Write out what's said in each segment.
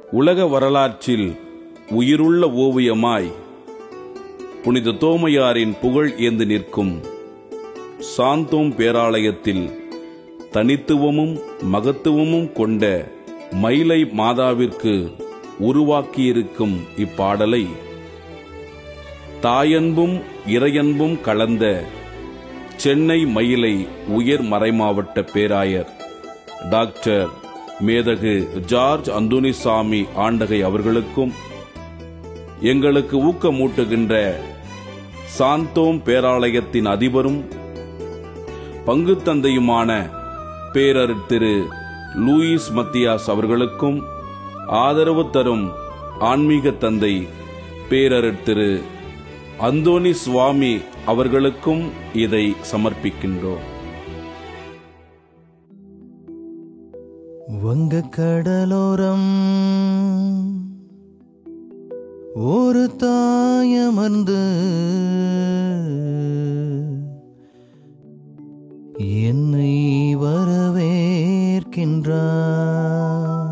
உலக வரலாற்றில் உயிருள்ள ஓவியமாய் புனித தோமையாரின் புகழ் ஏந்து நிற்கும் சாந்தோம் பேராலயத்தில் தனித்துவமும் மகத்துவமும் கொண்ட மயிலை மாதாவிற்கு உருவாக்கியிருக்கும் இப்பாடலை தாயன்பும் இறையன்பும் கலந்த சென்னை மயிலை உயர் மறைமாவட்ட பேராயர் டாக்டர் மேதகு ஜார்ஜ் அந்தோனிசாமி ஆண்டகை அவர்களுக்கும் எங்களுக்கு ஊக்கமூட்டுகின்ற சாந்தோம் பேராலயத்தின் அதிபரும் பங்குத்தந்தையுமான பேரர் திரு லூயிஸ் மத்தியாஸ் அவர்களுக்கும் ஆதரவு தரும் ஆன்மீக தந்தை பேரர் திரு அந்தோனி சுவாமி அவர்களுக்கும் இதை சமர்ப்பிக்கின்றோம் வங்கக்கடலோரம் ஒரு தாயமர்ந்து என்னை வரவேற்கின்றார்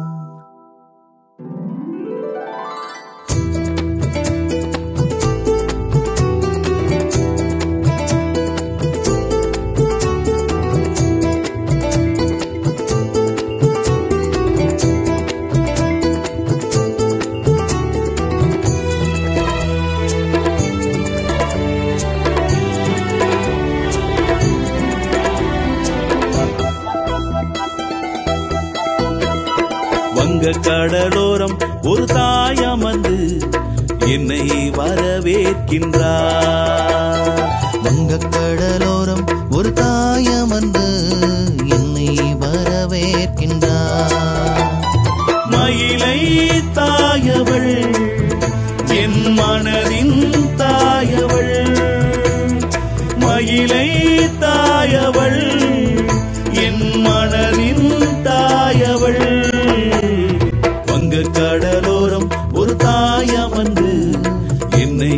வங்க கடலோரம் ஒரு தாயமர்ந்து என்னை வரவேற்கின்றார் வங்கக்கடலோரம் ஒரு தாயமர்ந்து என்னை வரவேற்கின்றார் மயிலை தாயவள் என் மனதின் தாயவள் மயிலை தாயவள் என் மனதின் தாயவள் வங்க கடலோரம் ஒரு தாயமர்ந்து என்னை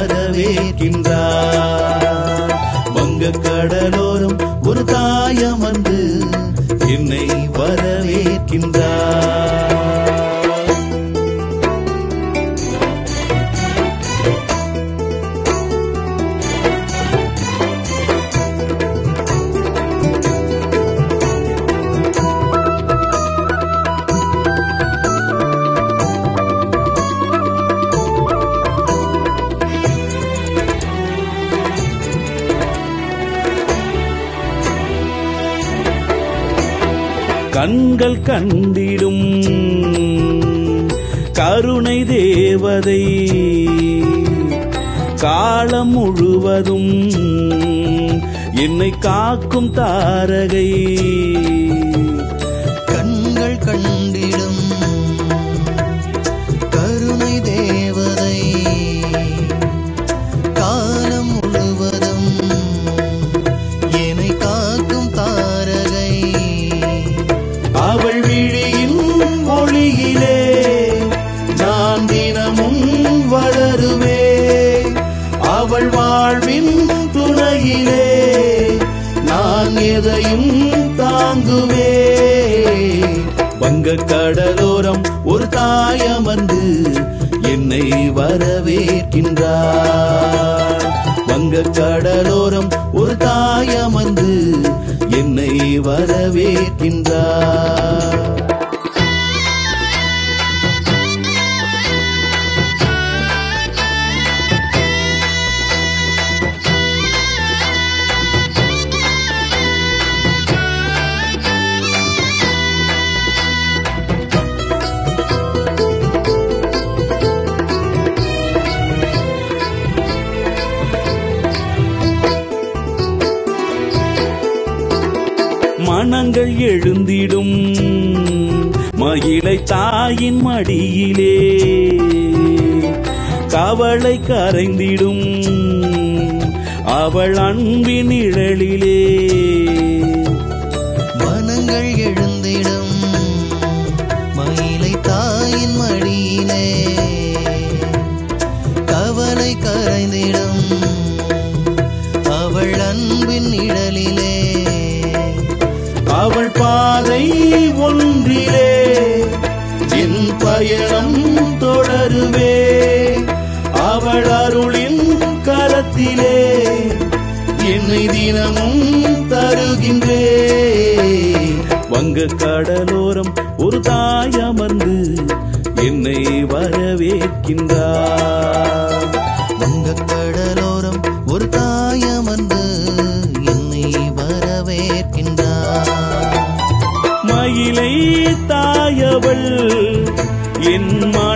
வரவேற்கின்றார் வங்க கடலோரம் ஒரு தாயமர்ந்து என்னை வரவேற்கின்றார் கண்கள் கண்டிடும் கருணை தேவதை காலம் முழுவதும் என்னை காக்கும் தாரகை கண்கள் கண்டிடும் கருணை தேவதை காலம் முழுவதும் என்னை காக்கும் தாரகை அவள் விழியின் ஒளியிலே நான் தினமும் வளருவே அவள் வாழ்வின் துணையிலே நான் எதையும் தாங்குவே வங்க கடலோரம் ஒரு தாயமர்ந்து என்னை வரவேற்கின்றார் வங்க கடலோரம் ஒரு தாயமர்ந்து என்னை வரவேற்கின்றார் மனங்கள் எழுந்திடும் மகிழை தாயின் மடியிலே கவலை கரைந்திடும் அவள் அன்பின் நிழலிலே மனங்கள் எழுந்திடும் மயிலை தாயின் மடியிலே கவலை கரைந்திடும் அவள் அன்பின் நிழலிலே அவள் பாதை ஒன்றிலே என் பயணம் மடியிலே என்னை தினமும் தருகின்றே வங்க கடலோரம் ஒரு தாய் அமர்ந்து என்னை வரவேற்கின்றார் வங்கக் கடலோரம் ஒரு தாயமர்ந்து என்னை வரவேற்கின்றார் மயிலை தாயவள் என்